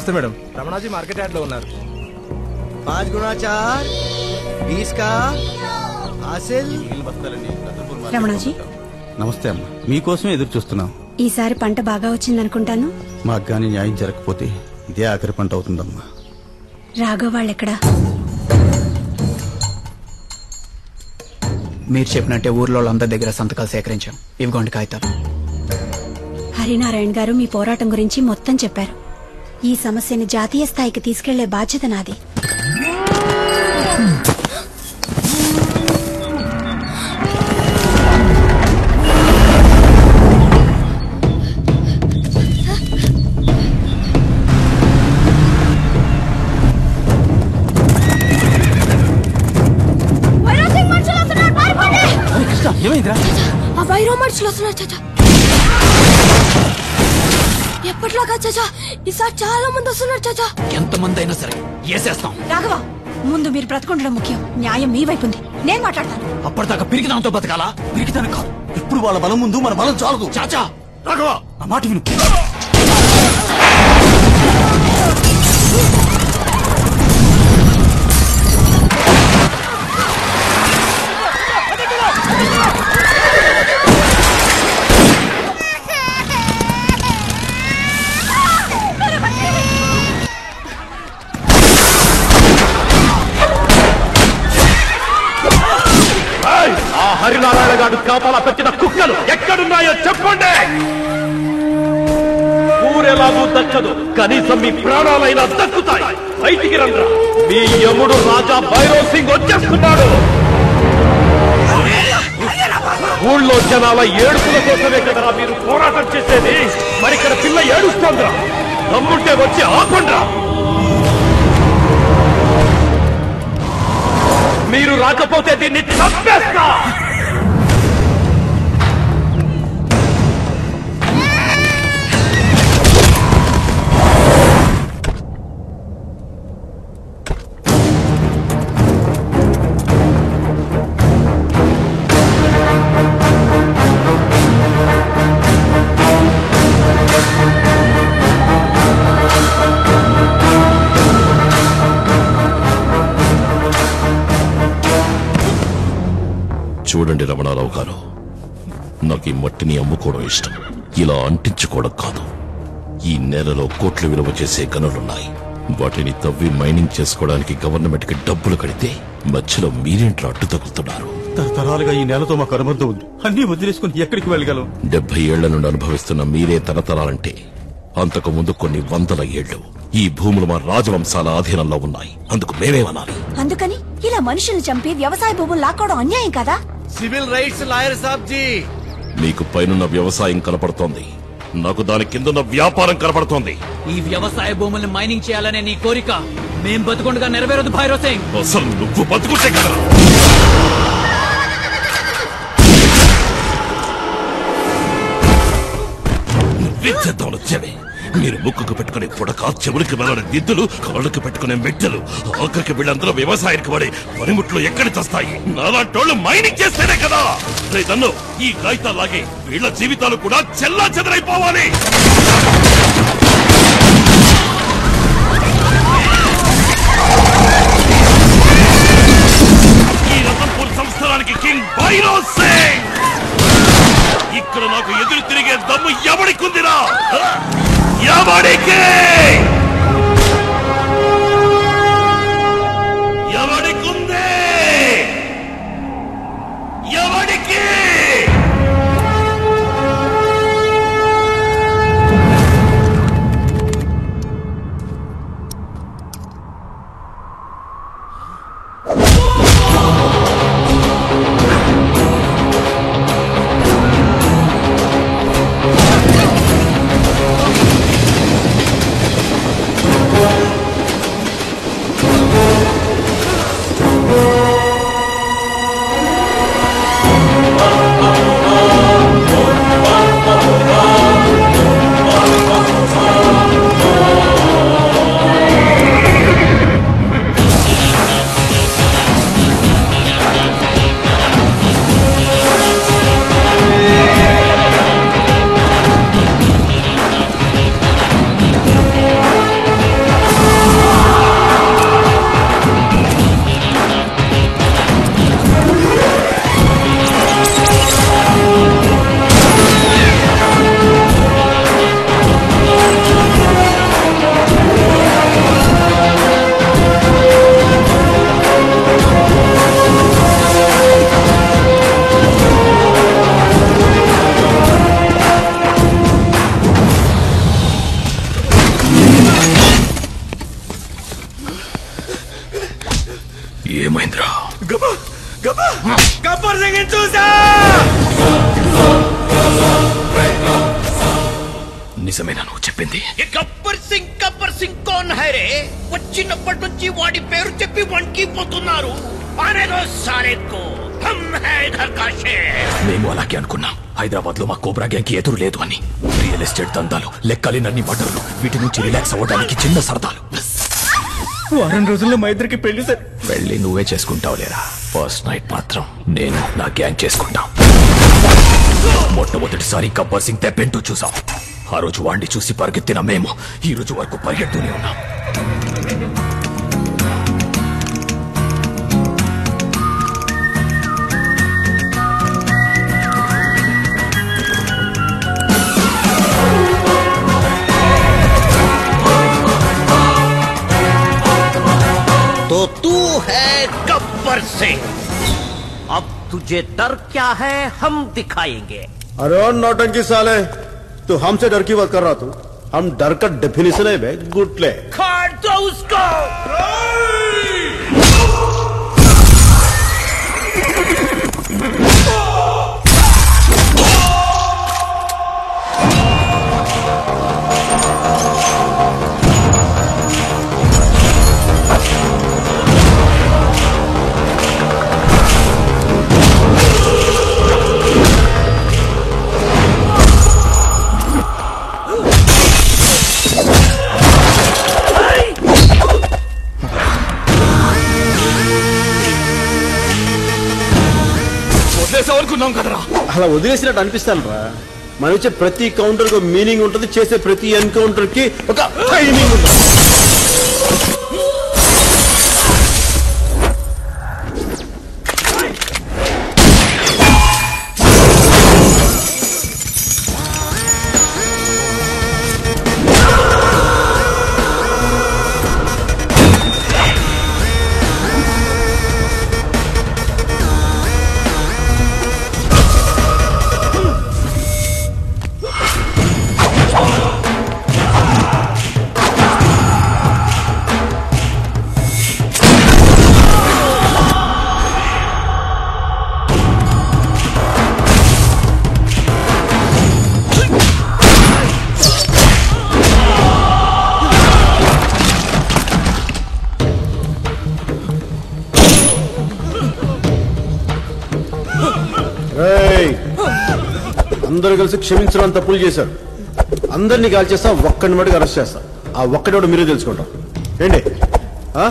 నమస్తే madam రమణాజీ market yard లో ఉన్నారు पाँच गुना चार बीस का हासिल రమణాజీ నమస్తే అమ్మా మీకోసమే ఎదురు చూస్తున్నాం ఈసారి పంట బాగా వచ్చిందనుకుంటాను మాకు కానీ న్యాయం జరగకపోతే ఇదే ఆఖరి పంట అవుతుందమ్మా రాఘవ వాళ్ళెక్కడా మీరు చెప్పినట్టే ఊర్లో వాళ్ళందరి దగ్గర సంతకాలు సేకరించాం ఇవిగోండి కాగితాలు హరినారాయణ గారు మీ పోరాటం గురించి మొత్తం చెప్పారు ఈ సమస్యని జాతీయ స్థాయికి తీసుకెళ్లే బాధ్యత నాది ఏమైందిరా ఆ వైరో మనుషులు వస్తున్నారు చాచా ఎప్పటిలాగా చాచా ఈసారి చాలా మంది వస్తున్నారు చాచా ఎంతమంది అయినా సరే వేసేస్తాం రాఘవ ముందు మీరు బ్రతకుండడం ముఖ్యం న్యాయం మీ వైపు ఉంది నేను మాట్లాడతాను అప్పటిదాకా పిరికిదాంతో బతకాలా పిరికిదాని కాదు ఇప్పుడు వాళ్ళ బలం ముందు మన బలం చాలదు చాచా రాఘవ నా మాట విను ఆ హరినారాయణ గారు కాపాల పెట్టిన కుక్కలు ఎక్కడున్నాయో చెప్పండి ఊరెలాగూ దక్కదు కనీసం మీ ప్రాణాలైనా దక్కుతాయి బయటికి రండ్రా మీ యముడు రాజా భైరవ్ సింగ్ వచ్చేస్తున్నాడు ఊళ్ళో జనాల ఏడుపుల కోసమే కదరా మీరు పోరాటం చేసేది మరి ఇక్కడ పిల్ల ఏడుస్తోందిరా దమ్ముంటే వచ్చి ఆపండ్రా మీరు రాకపోతే దీన్ని చంపేస్తా చూడండి రమణారావు గారు నాకు ఈ మట్టిని అమ్ముకోవడం ఇష్టం ఇలా అంటించుకోవడం కాదు ఈ నేలలో కోట్లు విలువ చేసే గనులున్నాయి వాటిని తవ్వి మైనింగ్ చేసుకోవడానికి గవర్నమెంట్ కి డబ్బులు కడితే మధ్యలో మీరేంట్రా అడ్డు తగులుతున్నారు తరతరాలుగా ఈ నేలతో మాకు అనుబంధం ఉంది అన్ని వదిలేసుకుని ఎక్కడికి వెళ్ళగలం డెబ్బై ఏళ్ల నుండి అనుభవిస్తున్న మీరే తరతరాలంటే అంతకు ముందు కొన్ని వందల ఏళ్లు ఈ భూములు మా రాజవంశాల ఆధీనంలో ఉన్నాయి అందుకు మేమేమనాలి అందుకని ఇలా మనుషుల్ని చంపి వ్యవసాయ భూములు లాక్కోవడం అన్యాయం కదా सिविल राइट्स लायर साहब जी మీకు పైనున్న వ్యవసాయం కనపడుతోంది నాకు దాని కిందున్న వ్యాపారం కనపడుతోంది ఈ వ్యవసాయ భూముల్ని మైనింగ్ చేయాలనే నీ కోరిక మేం బతుకుండగా నెరవేరదు భైరవ్ సింగ్ అసలు నువ్వు బతుకుంటే కదా విద్యుత్తులు వచ్చేవి మీరు ముక్కుకు పెట్టుకునే పుడక చెవులకు వెళ్ళని దిద్దులు కాళ్ళకు పెట్టుకునే మెట్టెలు ఆఖరికి వీళ్ళందరూ వ్యవసాయానికి పడి పనిముట్లు ఎక్కడి తెస్తాయి నాలాంటోళ్ళు మైనింగ్ చేస్తేనే కదా రేదన్ను ఈ కాగితాలాగే వీళ్ళ జీవితాలు కూడా చెల్లా చెదరైపోవాలి ఈ రతంపూర్ సంస్థానానికి కింగ్ భైరవ్ సింగ్ ఇక్కడ నాకు ఎదురు తిరిగే దమ్ము ఎవడికుందిరా ఎవడికి ఎవడికుంది ఎవడికి సింగ్ చూసా నిజమేనా నువ్వు చెప్పింది గబ్బర్ సింగ్ గబ్బర్ సింగ్ కోన్ హైరే వచ్చినప్పటి నుంచి వాడి పేరు చెప్పి వణికిపోతున్నారు అనేదో సారేకో హమ్ హై ఘర్ కా షేర్ మేము అలాగే అనుకున్నాం హైదరాబాద్ లో మా కోబ్రా గ్యాంగ్ కి ఎదురు లేదు అని రియల్ ఎస్టేట్ దందాలు లెక్కలేనన్ని మటర్లు వీటి నుంచి రిలాక్స్ అవ్వడానికి చిన్న సరదాలు వారం రోజుల్లో మా ఇద్దరికి పెళ్లి సార్ వెళ్ళి నువ్వే చేసుకుంటావు లేరా ఫస్ట్ నైట్ మాత్రం నేను నా గ్యాంగ్ చేసుకుంటాం మొట్టమొదటిసారి గబ్బర్ సింగ్ తెప్పెంటూ చూసాం ఆ రోజు వాణ్ణి చూసి పరిగెత్తిన మేము ఈ రోజు వరకు పరిగెడుతూనే ఉన్నాం तो तू है गब्बर सिंह अब तुझे डर क्या है हम दिखाएंगे अरे और नौटंकी साले तू हमसे डर की बात कर रहा तू हम डर का डेफिनेशन है बे गुटले खाड़ दो उसको వదిలేసామనుకున్నాం కదరా అలా వదిలేసినట్టు అనిపిస్తాను రా మనం ఇచ్చే ప్రతి కౌంటర్ కు మీనింగ్ ఉంటుంది చేసే ప్రతి ఎన్కౌంటర్ కి ఒక టైమింగ్ ఉంటుంది రేయ్, అందరూ కలిసి క్షమించడం తప్పులు చేశారు అందరినీ కాల్ చేస్తా ఒక్కడిని మటుకు అరెస్ట్ చేస్తా ఆ ఒక్కటి కూడా మీరే తెలుసుకుంటాం ఏంటి ఆ?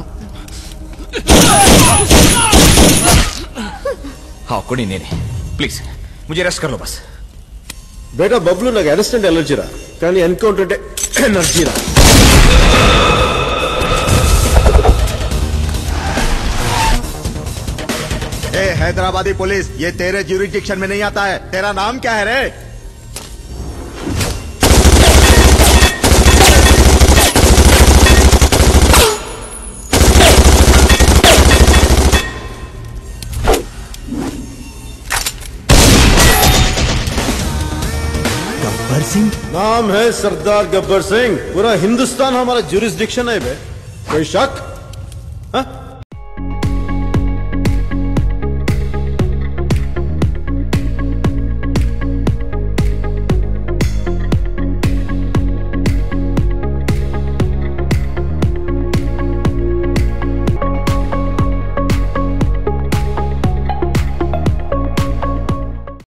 हाँ कोई नहीं नहीं प्लीज मुझे रेस्ट कर लो बस బేటా బబ్లు నాకు అరెస్ట్ అంటే ఎలర్జీరా కానీ ఎన్కౌంటర్ అంటే ఎనర్జీరా ए हैदराबादी पुलिस ये तेरे ज्यूरिडिक्शन में नहीं आता है तेरा नाम क्या है रे गब्बर सिंह नाम है सरदार गब्बर सिंह पूरा हिंदुस्तान हमारा जुरिस्डिक्शन है बे कोई शक हाँ?